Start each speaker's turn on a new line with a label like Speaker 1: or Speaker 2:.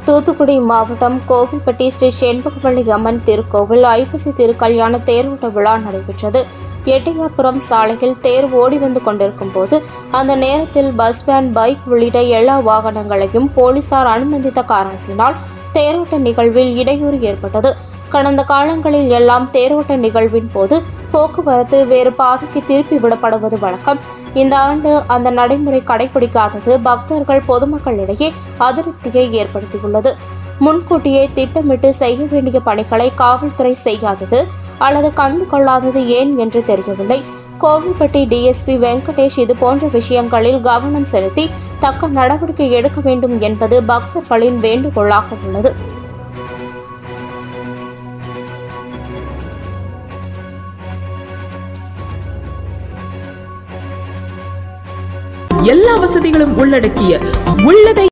Speaker 1: தூத்துக்குடி மாவட்டம் கோவில்பட்டி ஸ்ரீ செண்பகவள்ளி அம்மன் திருக்கோவில் ஐப்பசி திருக்கல்யாண தேரோட்ட விழா நடைபெற்றது எட்டயாபுரம் சாலையில் தேர் ஓடி வந்து கொண்டிருக்கும் போது அந்த நேரத்தில் பஸ் வேன் பைக் உள்ளிட்ட எல்லா வாகனங்களையும் போலீசார் அனுமதித்த காரணத்தினால் தேரோட்ட நிகழ்வில் இடையூறு ஏற்பட்டது கடந்த காலங்களில் எல்லாம் தேரோட்ட நிகழ்வின் போது போக்குவரத்து வேறு பாதைக்கு திருப்பி விடப்படுவது வழக்கம் இந்த ஆண்டு அந்த நடைமுறை கடைபிடிக்காதது பக்தர்கள் பொதுமக்களிடையே அதிருப்தியை ஏற்படுத்தியுள்ளது முன்கூட்டியே திட்டமிட்டு செய்ய வேண்டிய பணிகளை காவல்துறை செய்யாதது அல்லது கண்டு கொள்ளாதது ஏன் என்று தெரியவில்லை கோவில்பட்டி டிஎஸ்பி வெங்கடேஷ் இது போன்ற விஷயங்களில் கவனம் செலுத்தி தக்க நடவடிக்கை எடுக்க வேண்டும் என்பது பக்தர்களின் வேண்டுகோளாக உள்ளது
Speaker 2: எல்லா வசதிகளும் உள்ளடக்கிய உள்ளதை